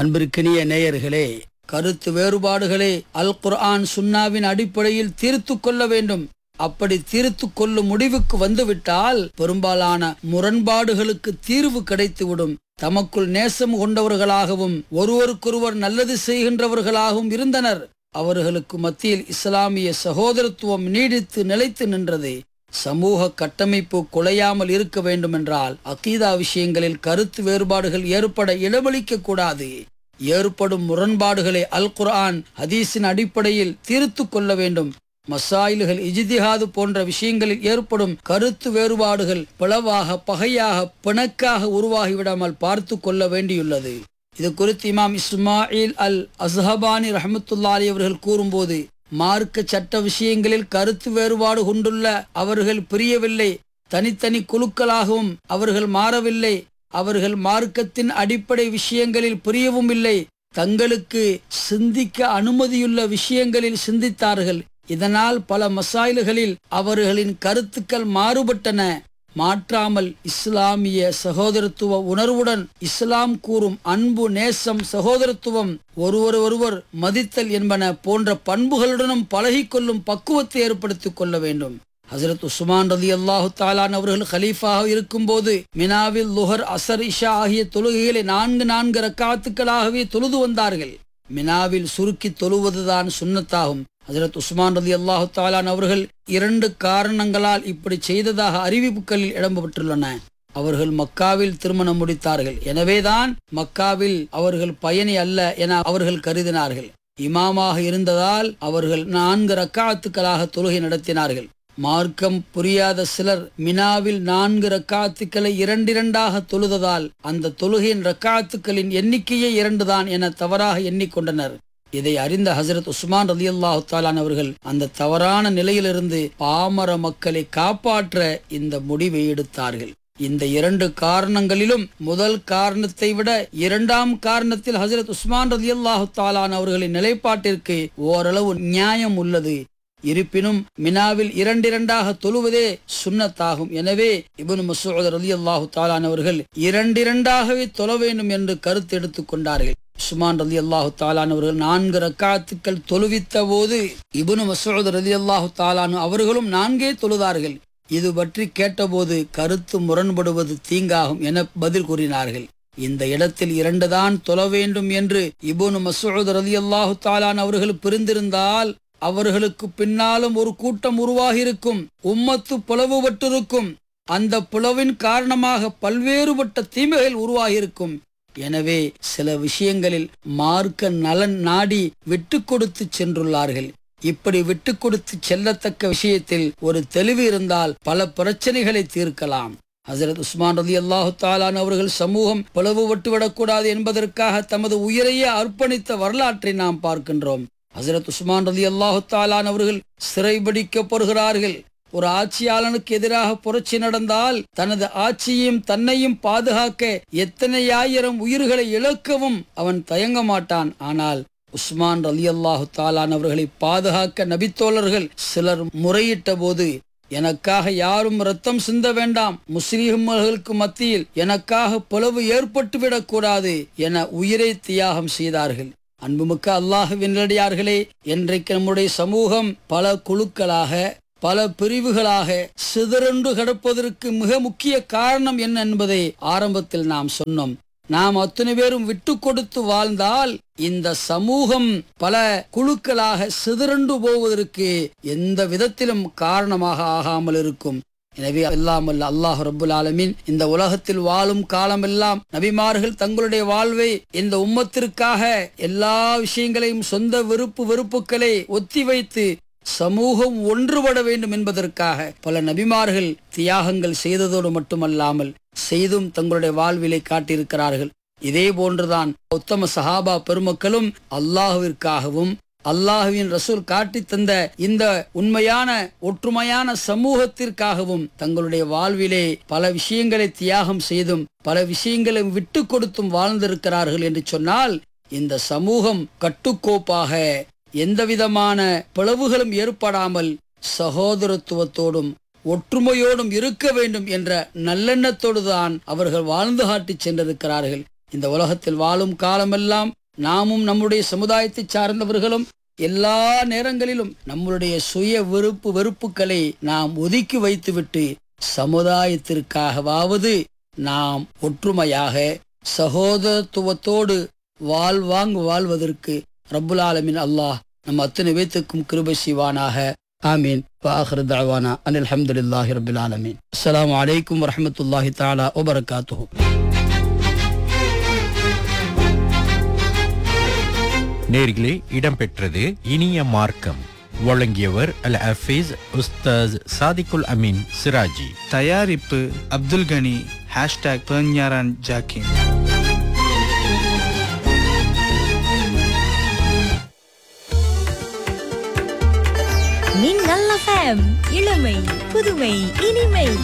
அன்பிற்கினிய நேயர்களே கருத்து வேறுபாடுகளை அல் குர்ஆன் சுன்னாவின் அடிப்படையில் தீர்த்து கொள்ள வேண்டும் அப்படி தீர்த்து கொள்ளும் முடிவுக்கு வந்துவிட்டால் பெரும்பாலான முரண்பாடுகளுக்கு தீர்வு கிடைத்துவிடும் தமக்குள் நேசம் கொண்டவர்களாகவும் ஒருவருக்கொருவர் நல்லது செய்கின்றவர்களாகவும் இருந்தனர் அவர்களுக்கு மத்தியில் இஸ்லாமிய சகோதரத்துவம் நீடித்து நிலைத்து நின்றது சமூக கட்டமைப்பு குலையாமல் இருக்க வேண்டுமென்றால் அகீதா விஷயங்களில் கருத்து வேறுபாடுகள் ஏற்பட இடமளிக்க கூடாது ஏற்படும் முரண்பாடுகளை அல் குர்ஆன் ஹதீஸின் அடிப்படையில் தீர்த்து கொள்ள வேண்டும் மசாயில்கள் இஜிதிஹாது போன்ற விஷயங்களில் ஏற்படும் கருத்து வேறுபாடுகள் பிளவாக பகையாக பிணக்காக உருவாகிவிடாமல் பார்த்து கொள்ள வேண்டியுள்ளது இது குறித்து இமாம் இஸ்மாயில் அல் அஸ்ஹபானி ரஹமத்துல்லாலி அவர்கள் கூறும்போது மார்க்க சட்ட விஷயங்களில் கருத்து வேறுபாடு கொண்டுள்ள அவர்கள் பிரியவில்லை தனித்தனி குழுக்களாகவும் அவர்கள் மாறவில்லை அவர்கள் மார்க்கத்தின் அடிப்படை விஷயங்களில் பிரியவும் இல்லை தங்களுக்கு சிந்திக்க அனுமதியுள்ள விஷயங்களில் சிந்தித்தார்கள் இதனால் பல மசாயில்களில் அவர்களின் கருத்துக்கள் மாறுபட்டன மாற்றாமல் இஸ்லாமிய சகோதரத்துவ உணர்வுடன் இஸ்லாம் கூறும் அன்பு நேசம் சகோதரத்துவம் ஒருவர் ஒருவர் மதித்தல் என்பன போன்ற பண்புகளுடனும் பழகிக்கொள்ளும் பக்குவத்தை ஏற்படுத்திக் கொள்ள வேண்டும் ஹசரத் உஸ்மான் ரதி அல்லாஹு தாலான் அவர்கள் ஹலீஃபாக இருக்கும்போது மினாவில் லுஹர் அசர் இஷா ஆகிய தொழுகைகளை நான்கு நான்கு ரக்காத்துக்களாகவே தொழுது வந்தார்கள் மினாவில் சுருக்கி தொழுவதுதான் சுன்னத்தாகும் ஹசரத் உஸ்மான் ரதி அல்லாஹு தாலான் அவர்கள் இரண்டு காரணங்களால் இப்படி செய்ததாக அறிவிப்புகளில் இடம்பெற்றுள்ளன அவர்கள் மக்காவில் திருமணம் முடித்தார்கள் எனவேதான் மக்காவில் அவர்கள் பயணி அல்ல என அவர்கள் கருதினார்கள் இமாமாக இருந்ததால் அவர்கள் நான்கு ரக்காத்துக்களாக தொழுகை நடத்தினார்கள் மார்க்கம் புரியாத சிலர் மினாவில் நான்கு ரக்காத்துக்களை இரண்டிரண்டாக தொழுததால் அந்த தொழுகையின் ரக்காத்துக்களின் எண்ணிக்கையே இரண்டுதான் என தவறாக எண்ணிக்கொண்டனர் இதை அறிந்த ஹசரத் உஸ்மான் ரதி அல்லாஹு தாலான் அவர்கள் அந்த தவறான நிலையிலிருந்து பாமர மக்களை காப்பாற்ற இந்த முடிவை எடுத்தார்கள் இந்த இரண்டு காரணங்களிலும் முதல் காரணத்தை விட இரண்டாம் காரணத்தில் ஹசரத் உஸ்மான் ரதி அல்லாஹு தாலான் அவர்களின் நிலைப்பாட்டிற்கு ஓரளவு நியாயம் உள்ளது இருப்பினும் மினாவில் இரண்டிரண்டாக தொழுவதே சுன்னத்தாகும் எனவே இபனு மசூத் ரலி அல்லாஹு தாலான் அவர்கள் இரண்டிரண்டாகவே தொழ வேண்டும் என்று கருத்து எடுத்துக் கொண்டார்கள் உஸ்மான் ரலி அல்லாஹு தாலான் அவர்கள் நான்கு ரக்காத்துக்கள் தொழுவித்த போது இபுனு மசூத் ரலி அல்லாஹு தாலான் அவர்களும் நான்கே தொழுதார்கள் இது பற்றி கேட்டபோது கருத்து முரண்படுவது தீங்காகும் என பதில் கூறினார்கள் இந்த இடத்தில் இரண்டுதான் தொழ வேண்டும் என்று இபுனு மசூத் ரலி அல்லாஹு தாலான் அவர்கள் பிரிந்திருந்தால் அவர்களுக்கு பின்னாலும் ஒரு கூட்டம் உருவாகியிருக்கும் உம்மத்து பிளவுபட்டிருக்கும் அந்த பிளவின் காரணமாக பல்வேறுபட்ட தீமைகள் உருவாகியிருக்கும் எனவே சில விஷயங்களில் மார்க்க நலன் நாடி விட்டு கொடுத்து சென்றுள்ளார்கள் இப்படி விட்டு கொடுத்து செல்லத்தக்க விஷயத்தில் ஒரு தெளிவு இருந்தால் பல பிரச்சனைகளை தீர்க்கலாம் ஹசரத் உஸ்மான் ரதி அல்லாஹு தாலான் அவர்கள் சமூகம் பிளவுபட்டு விடக்கூடாது என்பதற்காக தமது உயிரையே அர்ப்பணித்த வரலாற்றை நாம் பார்க்கின்றோம் ஹசரத் உஸ்மான் ரதி அல்லாஹு தாலான் அவர்கள் சிறைபிடிக்கப்படுகிறார்கள் ஒரு ஆட்சியாளனுக்கு எதிராக புரட்சி நடந்தால் தனது ஆட்சியையும் தன்னையும் பாதுகாக்க எத்தனை ஆயிரம் உயிர்களை இழக்கவும் அவன் தயங்க மாட்டான் ஆனால் உஸ்மான் ரலி அல்லாஹு தாலான் அவர்களை பாதுகாக்க நபித்தோழர்கள் சிலர் முறையிட்ட போது எனக்காக யாரும் ரத்தம் சிந்த வேண்டாம் முஸ்லிம்களுக்கு மத்தியில் எனக்காக பிளவு ஏற்பட்டுவிடக் கூடாது என உயிரை தியாகம் செய்தார்கள் அன்புமிக்க அல்லாஹுவின் நல்லடியார்களே இன்றைக்கு நம்முடைய சமூகம் பல குழுக்களாக பல பிரிவுகளாக சிதறண்டு கிடப்பதற்கு மிக முக்கிய காரணம் என்ன என்பதை ஆரம்பத்தில் நாம் சொன்னோம் நாம் அத்தனை பேரும் விட்டு கொடுத்து வாழ்ந்தால் இந்த சமூகம் பல குழுக்களாக சிதறண்டு போவதற்கு எந்த விதத்திலும் காரணமாக ஆகாமல் இருக்கும் எனவே அல்லாமல் அல்லாஹ் ரபுல் ஆலமீன் இந்த உலகத்தில் வாழும் காலமெல்லாம் நபிமார்கள் தங்களுடைய வாழ்வை இந்த உம்மத்திற்காக எல்லா விஷயங்களையும் சொந்த விருப்பு வெறுப்புகளை ஒத்தி வைத்து சமூகம் ஒன்றுபட வேண்டும் என்பதற்காக பல நபிமார்கள் தியாகங்கள் செய்ததோடு மட்டுமல்லாமல் செய்தும் தங்களுடைய வாழ்விலை காட்டியிருக்கிறார்கள் இதே போன்றுதான் உத்தம சஹாபா பெருமக்களும் அல்லாஹுவிற்காகவும் அல்லாஹுவின் ரசூல் காட்டி தந்த இந்த உண்மையான ஒற்றுமையான சமூகத்திற்காகவும் தங்களுடைய வாழ்விலே பல விஷயங்களை தியாகம் செய்தும் பல விஷயங்களை விட்டு கொடுத்தும் வாழ்ந்திருக்கிறார்கள் என்று சொன்னால் இந்த சமூகம் கட்டுக்கோப்பாக எந்தவிதமான பிளவுகளும் ஏற்படாமல் சகோதரத்துவத்தோடும் ஒற்றுமையோடும் இருக்க வேண்டும் என்ற நல்லெண்ணத்தோடு தான் அவர்கள் வாழ்ந்து காட்டி சென்றிருக்கிறார்கள் இந்த உலகத்தில் வாழும் காலமெல்லாம் நாமும் நம்முடைய சமுதாயத்தை சார்ந்தவர்களும் எல்லா நேரங்களிலும் நம்முடைய சுய விருப்பு வெறுப்புகளை நாம் ஒதுக்கி வைத்துவிட்டு சமுதாயத்திற்காகவாவது நாம் ஒற்றுமையாக சகோதரத்துவத்தோடு வாழ்வாங்கு வாழ்வதற்கு ரப்புல் ஆலமின் அல்லாஹ் நம் அத்தனை பேத்துக்கும் கிருபை செய்வானாக ஆமீன் وآخر دعوانا أن الحمد لله رب العالمين السلام عليكم ورحمة الله تعالى وبركاته நேர்களே இடம்பெற்றது இனிய மார்க்கம் வழங்கியவர் அல் ஹஃபீஸ் உஸ்தாஸ் சாதிகுல் அமீன் சிராஜி தயாரிப்பு அப்துல் கனி ஹேஷ்டாக் பெர்ஞாரான் ஜாக்கின் மின்னல் எஃப்எம் இளமை புதுமை இனிமை